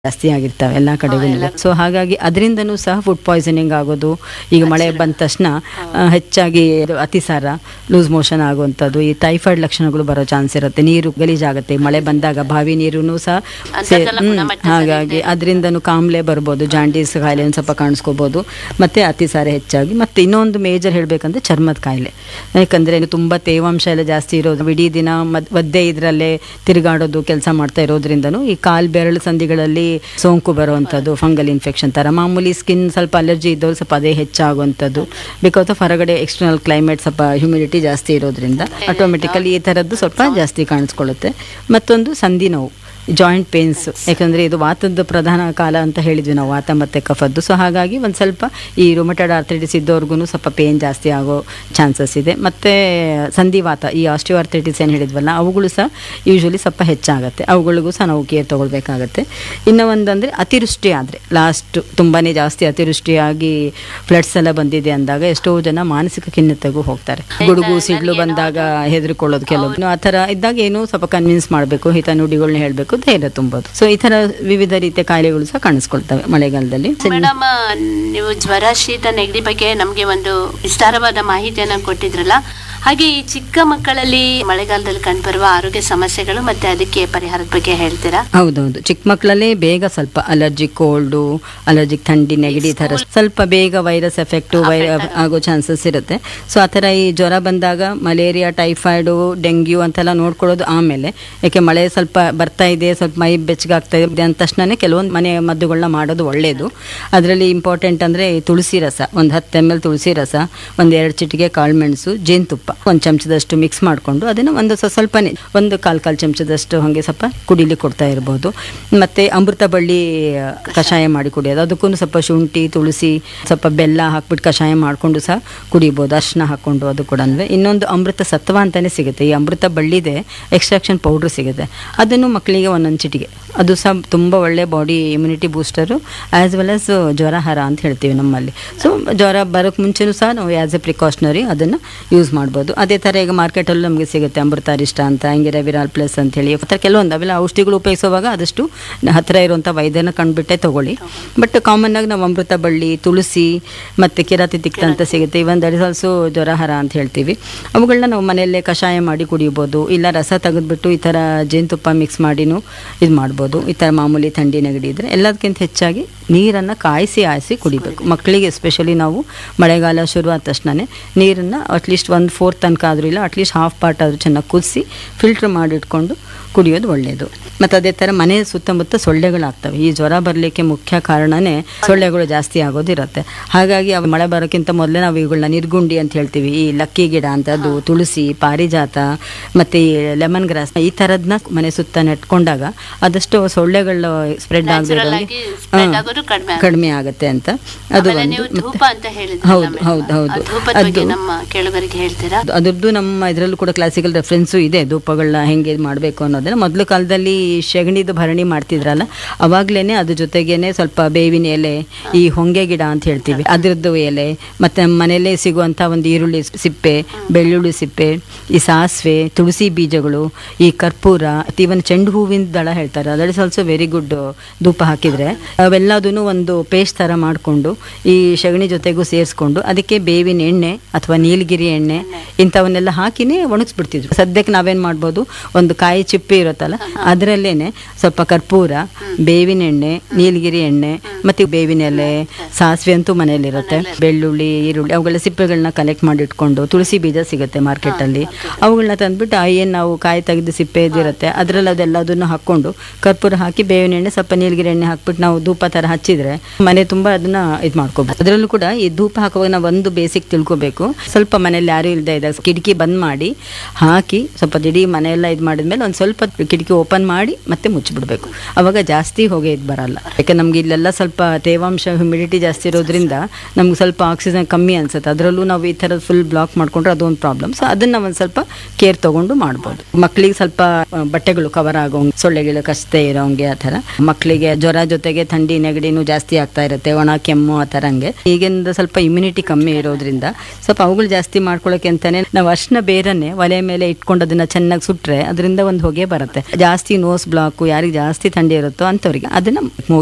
ಜಾಸ್ತಿ ಆಗಿರ್ತವೆ ಎಲ್ಲ ಕಡೆಗೂ ಸೊ ಹಾಗಾಗಿ ಅದರಿಂದನೂ ಸಹ ಫುಡ್ ಪಾಯ್ಸನಿಂಗ್ ಆಗೋದು ಈಗ ಮಳೆ ಬಂದ ತಕ್ಷಣ ಆ, ಹೆಚ್ಚಾಗಿ ಇದು ಅತಿಸಾರ ಲೂಸ್ ಮೋಷನ್ ಆಗುವಂಥದ್ದು ಈ ಟೈಫಾಯ್ಡ್ ಲಕ್ಷಣಗಳು ಬರೋ ಚಾನ್ಸ್ ಇರುತ್ತೆ ನೀರು ಗಲೀಜಾಗುತ್ತೆ ಮಳೆ ಬಂದಾಗ ಬಾವಿ ನೀರು ಸಹ ಸೇ- ಅಂತರ್ಜಲ ಹ್ಮ್, ಗುಣಮಟ್ಟ ಹಾಗಾಗಿ ಅದರಿಂದನೂ ಕಾಮ್ಲೆ ಬರ್ಬೋದು ಜಾಂಡೀಸ್ ಕಾಯಿಲೆ ಒಂದು ಸ್ವಲ್ಪ ಕಾಣಿಸ್ಕೋಬೋದು ಮತ್ತೆ ಅತಿಸಾರ ಹೆಚ್ಚಾಗಿ ಮತ್ತೆ ಇನ್ನೊಂದು ಮೇಜರ್ ಹೇಳಬೇಕಂದ್ರೆ ಚರ್ಮದ ಕಾಯಿಲೆ ಯಾಕಂದ್ರೆ ತುಂಬ ತೇವಾಂಶ ಎಲ್ಲ ಜಾಸ್ತಿ ಇರೋದು ಇಡೀ ದಿನ ಮದ್ ಒದ್ದೆ ಇದರಲ್ಲೇ ತಿರುಗಾಡೋದು ಕೆಲಸ ಮಾಡ್ತಾ ಇರೋದ್ರಿಂದನೂ ಈ ಕಾಲ್ ಬೆರಳು ಸಂಧಿಗಳಲ್ಲಿ ಸೋಂಕು ಬರುವಂಥದ್ದು ಫಂಗಲ್ ಇನ್ಫೆಕ್ಷನ್ ಥರ ಮಾಮೂಲಿ ಸ್ಕಿನ್ ಸ್ವಲ್ಪ ಅಲರ್ಜಿ ಇದ್ದವ್ರು ಸ್ವಲ್ಪ ಅದೇ ಹೆಚ್ಚಾಗುವಂಥದ್ದು ಬಿಕಾಸ್ ಆಫ್ ಹೊರಗಡೆ ಎಕ್ಸ್ಟರ್ನಲ್ ಕ್ಲೈಮೇಟ್ ಸ್ವಲ್ಪ ಹ್ಯುಮಿಡಿಟಿ ಜಾಸ್ತಿ ಇರೋದ್ರಿಂದ ಆಟೋಮೆಟಿಕಲಿ ಈ ಥರದ್ದು ಸ್ವಲ್ಪ ಜಾಸ್ತಿ ಕಾಣಿಸ್ಕೊಳ್ಳುತ್ತೆ ಮತ್ತೊಂದು ಸಂಧಿ ನೋವು ಜಾಯಿಂಟ್ ಪೇನ್ಸ್ ಯಾಕಂದರೆ ಇದು ವಾತದ ಪ್ರಧಾನ ಕಾಲ ಅಂತ ಹೇಳಿದ್ವಿ ನಾವು ವಾತ ಮತ್ತು ಕಫದ್ದು ಸೊ ಹಾಗಾಗಿ ಒಂದು ಸ್ವಲ್ಪ ಈ ರೊಮಟೆಡ್ ಆರ್ಥೈಟಿಸ್ ಇದ್ದವ್ರಿಗೂ ಸ್ವಲ್ಪ ಪೇನ್ ಜಾಸ್ತಿ ಆಗೋ ಚಾನ್ಸಸ್ ಇದೆ ಮತ್ತು ಸಂಧಿವಾತ ಈ ಆಸ್ಟಿಯೋ ಆರ್ಥೈಟಿಸ್ ಏನು ಹೇಳಿದ್ವಲ್ಲ ಅವುಗಳು ಸಹ ಯೂಶ್ವಲಿ ಸ್ವಲ್ಪ ಹೆಚ್ಚಾಗುತ್ತೆ ಅವುಗಳಿಗೂ ಸಹ ನಾವು ಕೇರ್ ತೊಗೊಳ್ಬೇಕಾಗತ್ತೆ ಇನ್ನು ಒಂದಂದರೆ ಅತಿವೃಷ್ಟಿ ಆದರೆ ಲಾಸ್ಟ್ ತುಂಬಾ ಜಾಸ್ತಿ ಅತಿವೃಷ್ಟಿಯಾಗಿ ಫ್ಲಡ್ಸ್ ಎಲ್ಲ ಬಂದಿದೆ ಅಂದಾಗ ಎಷ್ಟೋ ಜನ ಮಾನಸಿಕ ಖಿನ್ನತೆಗೂ ಹೋಗ್ತಾರೆ ಗುಡುಗು ಸಿಡ್ಲು ಬಂದಾಗ ಹೆದರ್ಕೊಳ್ಳೋದು ಕೆಲವೊಬ್ಬರು ಆ ಥರ ಇದ್ದಾಗ ಏನು ಸ್ವಲ್ಪ ಕನ್ವಿನ್ಸ್ ಮಾಡಬೇಕು ಹಿತ ನುಡಿಗಳನ್ನ ಹೇಳಬೇಕು ಧೈರ್ಯ ತುಂಬೋದು ಸೊ ಈ ಥರ ವಿವಿಧ ರೀತಿಯ ಕಾಯಿಲೆಗಳು ಸಹ ಕಾಣಿಸ್ಕೊಳ್ತವೆ ಮಳೆಗಾಲದಲ್ಲಿ ಮೇಡಮ್ ನೀವು ಜ್ವರ ಶೀತ ನೆಗಡಿ ಬಗ್ಗೆ ನಮಗೆ ಒಂದು ವಿಸ್ತಾರವಾದ ಮಾಹಿತಿಯನ್ನ ಕೊಟ್ಟಿದ್ರಲ್ಲ ಹಾಗೆ ಈ ಚಿಕ್ಕ ಮಕ್ಕಳಲ್ಲಿ ಮಳೆಗಾಲದಲ್ಲಿ ಕಂಡುಬರುವ ಆರೋಗ್ಯ ಸಮಸ್ಯೆಗಳು ಮತ್ತೆ ಅದಕ್ಕೆ ಪರಿಹಾರದ ಬಗ್ಗೆ ಹೇಳ್ತೀರಾ ಹೌದೌದು ಚಿಕ್ಕ ಮಕ್ಕಳಲ್ಲೇ ಬೇಗ ಸ್ವಲ್ಪ ಅಲರ್ಜಿ ಕೋಲ್ಡು ಅಲರ್ಜಿಕ್ ಥಂಡಿ ನೆಗಡಿ ಈ ಥರ ಸ್ವಲ್ಪ ಬೇಗ ವೈರಸ್ ಎಫೆಕ್ಟು ವೈ ಆಗೋ ಚಾನ್ಸಸ್ ಇರುತ್ತೆ ಸೊ ಆ ಥರ ಈ ಜ್ವರ ಬಂದಾಗ ಮಲೇರಿಯಾ ಟೈಫಾಯ್ಡು ಡೆಂಗ್ಯೂ ಅಂತೆಲ್ಲ ನೋಡ್ಕೊಳ್ಳೋದು ಆಮೇಲೆ ಯಾಕೆ ಮಳೆ ಸ್ವಲ್ಪ ಬರ್ತಾ ಇದೆ ಸ್ವಲ್ಪ ಮೈ ಬೆಚ್ಚಗಾಗ್ತಾ ಇದೆ ಅಂದ ತಕ್ಷಣನೇ ಕೆಲವೊಂದು ಮನೆ ಮದ್ದುಗಳನ್ನ ಮಾಡೋದು ಒಳ್ಳೆಯದು ಅದರಲ್ಲಿ ಇಂಪಾರ್ಟೆಂಟ್ ಅಂದರೆ ತುಳಸಿ ರಸ ಒಂದು ಹತ್ತು ಎಮ್ ಎಲ್ ತುಳಸಿ ರಸ ಒಂದು ಎರಡು ಚಿಟಿಕೆ ಕಾಳುಮೆಣಸು ಜೇನುತುಪ್ಪ ಒಂದು ಚಮಚದಷ್ಟು ಮಿಕ್ಸ್ ಮಾಡಿಕೊಂಡು ಅದನ್ನು ಒಂದು ಸ್ವ- ಸ್ವಲ್ಪನೇ ಒಂದು ಕಾಲು ಕಾಲು ಚಮಚದಷ್ಟು ಹಾಗೆ ಸ್ವಲ್ಪ ಕುಡಿಲಿಕ್ಕೆ ಕೊಡ್ತಾ ಇರ್ಬೋದು ಮತ್ತು ಅಮೃತ ಬಳ್ಳಿ ಆ, ಕಷಾಯ ಮಾಡಿ ಕುಡಿಯೋದು ಅದಕ್ಕೂ ಸ್ವಲ್ಪ ಶುಂಠಿ ತುಳಸಿ ಸ್ವಲ್ಪ ಬೆಲ್ಲ ಹಾಕ್ಬಿಟ್ಟು ಕಷಾಯ ಮಾಡಿಕೊಂಡು ಸಹ ಕುಡಿಬೋದು ಅರ್ಶಿನ ಹಾಕ್ಕೊಂಡು ಅದು ಕೂಡ ಇನ್ನೊಂದು ಅಮೃತ ಸತ್ವ ಅಂತಲೇ ಸಿಗುತ್ತೆ ಈ ಅಮೃತ ಬಳ್ಳಿದೆ ಎಕ್ಸ್ಟ್ರಾಕ್ಷನ್ ಪೌಡ್ರ್ ಸಿಗುತ್ತೆ ಅದನ್ನು ಮಕ್ಕಳಿಗೆ ಒಂದೊಂದು ಚಿಟಿಗೆ ಅದು ಸಹ ತುಂಬ ಒಳ್ಳೆ body immunity booster as well as ಜ್ವರಹಾರ ಅಂತ ಹೇಳ್ತೀವಿ ನಮ್ಮಲ್ಲಿ ಸೊ ಜ್ವರ ಬರೋಕ್ಕೆ ಮುಂಚೆನೂ ಸಹ ನಾವು ಆ್ಯಸ್ ಎ ಪ್ರಿಕಾಷನರಿ ಅದನ್ನು ಯೂಸ್ ಮಾಡ್ಬೋದು ಅದೇ ಥರ ಈಗ ಮಾರ್ಕೆಟಲ್ಲೂ ನಮಗೆ ಸಿಗುತ್ತೆ ಅಮೃತಾರಿಷ್ಟ ಅಂತ ಹಂಗೆ ವಿರಾಲ್ ಪ್ಲಸ್ ಅಂತ ಹೇಳಿ ಆ ಥರ ಕೆಲವೊಂದು ಅವೆಲ್ಲ ಔಷಧಿಗಳು ಉಪಯೋಗಿಸುವಾಗ ಆದಷ್ಟು ಹತ್ತಿರ ಇರುವಂಥ ವೈದ್ಯನ ಕಂಡುಬಿಟ್ಟೆ ತಗೊಳ್ಳಿ ಬಟ್ ಕಾಮನ್ ಆಗಿ ನಾವು ಅಮೃತ ಬಳ್ಳಿ ತುಳಸಿ ಮತ್ತು ಕಿರಾತಿ ತಿಕ್ತ ಅಂತ ಸಿಗುತ್ತೆ ಇವನ್ ದಟ್ ಇಸ್ ಆಲ್ಸೋ ಜ್ವರಹಾರ ಅಂತ ಹೇಳ್ತೀವಿ ಅವುಗಳನ್ನ ನಾವು ಮನೆಯಲ್ಲೇ ಕಷಾಯ ಮಾಡಿ ಕುಡಿಬೋದು ಇಲ್ಲ ರಸ ತೆಗೆದ್ಬಿಟ್ಟು ಈ ಥರ ಜೇನುತುಪ್ಪ ಮಿಕ್ಸ್ ಮಾಡಿನೂ ಇದು ಮಾಡ್ಬೋದು ಈ ಥರ ಮಾಮೂಲಿ ಥಂಡಿ ನೆಗಡಿ ಇದ್ದರೆ ಎಲ್ಲದಕ್ಕಿಂತ ಹೆಚ್ಚಾಗಿ ನೀರನ್ನು ಕಾಯಿಸಿ ಆಯಿಸಿ ಕುಡಿಬೇಕು ಮಕ್ಕಳಿಗೆ ಎಸ್ಪೆಷಲಿ ನಾವು ಮಳೆಗಾಲ ಶುರು ಆದ ತಕ್ಷಣನೇ ನೀರನ್ನು ಅಟ್ಲೀಸ್ಟ್ ಒಂದು ಫೋರ್ತ್ ತನಕ ಆದರೂ ಇಲ್ಲ ಅಟ್ಲೀಸ್ಟ್ ಹಾಫ್ ಪಾರ್ಟ್ ಆದರೂ ಚೆನ್ನಾಗಿ ಕುದಿಸಿ ಫಿಲ್ಟ್ರ್ ಮಾಡಿಟ್ಕೊಂಡು ಕುಡಿಯೋದು ಒಳ್ಳೆಯದು ಮತ್ತು ಅದೇ ಥರ ಮನೆ ಸುತ್ತಮುತ್ತ ಸೊಳ್ಳೆಗಳಾಗ್ತವೆ ಈ ಜ್ವರ ಬರಲಿಕ್ಕೆ ಮುಖ್ಯ ಕಾರಣನೇ ಸೊಳ್ಳೆಗಳು ಜಾಸ್ತಿ ಆಗೋದಿರುತ್ತೆ ಹಾಗಾಗಿ ಅವು ಮಳೆ ಬರೋಕ್ಕಿಂತ ಮೊದಲೇ ನಾವು ಇವುಗಳನ್ನ ನಿರ್ಗುಂಡಿ ಅಂತ ಹೇಳ್ತೀವಿ ಈ ಲಕ್ಕಿ ಗಿಡ ಅಂತದ್ದು ತುಳಸಿ ಪಾರಿಜಾತ ಮತ್ತು ಈ ಲೆಮನ್ ಗ್ರಾಸ್ ಈ ಥರದನ್ನ ಮನೆ ಸುತ್ತ ನೆಟ್ಕೊಂಡಾಗ ಆದಷ್ಟು ಸೊಳ್ಳೆಗಳು ಸ್ಪ್ರೆಡ್ Natural ಆಗಿ spread ಆಗೋದು ಕಡಿಮೆ ಆಗುತ್ತೆ. ಕಡಿಮೆ ಆಗುತ್ತೆ ಅಂತ ಅದು ಆಮೇಲೆ ಒಂದು ನೀವು ಮತ್ತೆ- ಧೂಪ ಅಂತ ಹೇಳಿದ್ರಲ್ಲ ಹೌದು madam. ಹೌದು ಹೌದು ಆ ಧೂಪದ ಬಗ್ಗೆ ನಮ್ಮ ಕೇಳುಗರಿಗೆ ಹೇಳ್ತೀರಾ ಅದು- ಅದರದ್ದು ನಮ್ಮ ಇದರಲ್ಲೂ ಕೂಡ ಕ್ಲಾಸಿಕಲ್ ರೆಫರೆನ್ಸು ಇದೆ ಧೂಪಗಳನ್ನ ಹೆಂಗೆ ಮಾಡಬೇಕು ಅನ್ನೋದನ್ನ ಮೊದಲು ಕಾಲದಲ್ಲಿ ಶಗಣಿದು ಭರಣಿ ಮಾಡ್ತಿದ್ರಲ್ಲ ಅವಾಗ್ಲೇನೆ ಅದ್ರ ಜೊತೆಗೇನೆ ಸ್ವಲ್ಪ ಬೇವಿನ ಎಲೆ ಈ ಹೊಂಗೆ ಗಿಡ ಅಂತ ಹೇಳ್ತೀವಿ ಅದ್ರದ್ದು ಎಲೆ ಮತ್ತೆ ನಮ್ಮ ಮನೆಯಲ್ಲೇ ಸಿಗುವಂಥ ಒಂದು ಈರುಳ್ಳಿ ಸಿಪ್ಪೆ ಬೆಳ್ಳುಳ್ಳಿ ಸಿಪ್ಪೆ ಈ ಸಾಸಿವೆ ತುಳಸಿ ಬೀಜಗಳು ಈ ಕರ್ಪೂರ ಇವನ್ ಚೆಂಡು ಹೂವಿನ ದಳ ಹೇಳ್ತಾರೆ that is also very good ಧೂಪ ಹಾಕಿದ್ರೆ ಅವೆಲ್ಲದನ್ನು ಒಂದು ಪೇಸ್ಟ್ ಥರ ಮಾಡಿಕೊಂಡು ಈ ಸಗಣಿ ಜೊತೆಗೂ ಸೇರಿಸ್ಕೊಂಡು ಅದಕ್ಕೆ ಬೇವಿನ ಎಣ್ಣೆ ಅಥವಾ ನೀಲಗಿರಿ ಎಣ್ಣೆ ಇಂಥವನ್ನೆಲ್ಲ ಹಾಕಿನೇ ಒಣಗಿಸ್ಬಿಡ್ತಿದ್ರು ಸದ್ಯಕ್ಕೆ ನಾವೇನು ಮಾಡ್ಬೋದು ಒಂದು ಕಾಯಿ ಚಿಪ್ಪೆ ಇರುತ್ತಲ್ಲ ಅದರಲ್ಲೇನೆ ಸ್ವಲ್ಪ ಕರ್ಪೂರ ಬೇವಿನ ಎಣ್ಣೆ ನೀಲಗಿರಿ ಎಣ್ಣೆ ಮತ್ತು ಬೇವಿನ ಎಲೆ ಸಾಸಿವೆ ಅಂತೂ ಮನೆಯಲ್ಲಿರುತ್ತೆ ಬೆಳ್ಳುಳ್ಳಿ ಈರುಳ್ಳಿ ಅವುಗಳ ಸಿಪ್ಪೆಗಳನ್ನ ಕಲೆಕ್ಟ್ ಮಾಡಿ ಇಟ್ಕೊಂಡು ತುಳಸಿ ಬೀಜ ಸಿಗುತ್ತೆ ಮಾರ್ಕೆಟಲ್ಲಿ ಅವುಗಳನ್ನ ತಂದ್ಬಿಟ್ಟು ಆ ಏನು ನಾವು ಕಾಯಿ ತೆಗೆದು ಸಿಪ್ಪೆ ಇದಿರುತ್ತೆ ಅದರಲ್ಲಿ ಅದೆಲ್ಲದನ್ನು ಹಾಕ್ಕೊಂಡು ಕರ್ಪೂರ ಹಾಕಿ ಬೇವಿನ ಎಣ್ಣೆ ಸ್ವಲ್ಪ ನೀಲಗಿರಿ ಎಣ್ಣೆ ಹಾಕ್ಬಿಟ್ಟು ನಾವು ಧೂಪ ಥರ ಹಚ್ಚಿದ್ರೆ ಮನೆ ತುಂಬ ಅದನ್ನ ಇದು ಮಾಡ್ಕೋಬೇಕು ಅದರಲ್ಲೂ ಕೂಡ ಈ ಧೂಪ ಹಾಕುವಾಗ ನಾವು ಒಂದು ಬೇಸಿಕ್ ತಿಳ್ಕೊಬೇಕು ಸ್ವಲ್ಪ ಮನೇಲಿ ಯಾರು ಇಲ್ಲದೆ ಇದೆ ಕಿಟಕಿ ಬಂದ್ ಮಾಡಿ ಹಾಕಿ ಸ್ವಲ್ಪ ದಿಢಿ ಮನೆಯೆಲ್ಲ ಇದು ಮಾಡಿದ್ಮೇಲೆ ಒಂದು ಸ್ವಲ್ಪ ಕಿಟಕಿ ಓಪನ್ ಮಾಡಿ ಮತ್ತೆ ಮುಚ್ಚಿಬಿಡ್ಬೇಕು ಅವಾಗ ಜಾಸ್ತಿ ಹೊಗೆ ಇದು ಬರಲ್ಲ ಯಾಕೆ ನಮ್ಗೆ ಇಲ್ಲೆಲ್ಲ ಸ್ವಲ್ಪ ಸ್ವಲ್ಪ ತೇವಾಂಶ ಹ್ಯುಮಿಡಿಟಿ ಜಾಸ್ತಿ ಇರೋದ್ರಿಂದ ನಮ್ಗೆ ಸ್ವಲ್ಪ ಆಕ್ಸಿಜನ್ ಕಮ್ಮಿ ಅನ್ಸುತ್ತೆ ಅದರಲ್ಲೂ ನಾವು ಈ ಥರ ಫುಲ್ ಬ್ಲಾಕ್ ಮಾಡ್ಕೊಂಡ್ರೆ ಅದೊಂದು ಪ್ರಾಬ್ಲಮ್ ಸೊ ಅದನ್ನ ಒಂದು ಸ್ವಲ್ಪ ಕೇರ್ ತಗೊಂಡು ಮಾಡ್ಬೋದು ಮಕ್ಕಳಿಗೆ ಸ್ವಲ್ಪ ಆ, ಬಟ್ಟೆಗಳು ಕವರ್ ಆಗೋಂಗೆ ಸೊಳ್ಳೆಗಳು ಕಷ್ಟೇ ಇರೋಂಗೆ ಆ ಥರ ಮಕ್ಕಳಿಗೆ ಜ್ವರ ಜೊತೆಗೆ ಥಂಡಿ ನೆಗಡಿನೂ ಜಾಸ್ತಿ ಆಗ್ತಾ ಇರುತ್ತೆ ಒಣ ಕೆಮ್ಮು ಆ ಥರ ಹಂಗೆ ಈಗಿಂದ ಸ್ವಲ್ಪ ಇಮ್ಯುನಿಟಿ ಕಮ್ಮಿ ಇರೋದ್ರಿಂದ ಸ್ವಲ್ಪ ಅವುಗಳು ಜಾಸ್ತಿ ಮಾಡ್ಕೊಳ್ಳೋಕೆ ಅಂತಾನೆ ನಾವು ಅರ್ಶಿನ ಬೇರನ್ನೇ ಒಲೆ ಮೇಲೆ ಇಟ್ಕೊಂಡು ಅದನ್ನ ಚೆನ್ನಾಗಿ ಸುಟ್ರೆ ಅದರಿಂದ ಒಂದು ಹೊಗೆ ಬರುತ್ತೆ ಜಾಸ್ತಿ ನೋಸ್ ಬ್ಲಾಕು ಯಾರಿಗೆ ಜಾಸ್ತಿ ಥಂಡಿ ಇರುತ್ತೋ ಅಂಥವ್ರಿಗೆ ಅದನ್ನ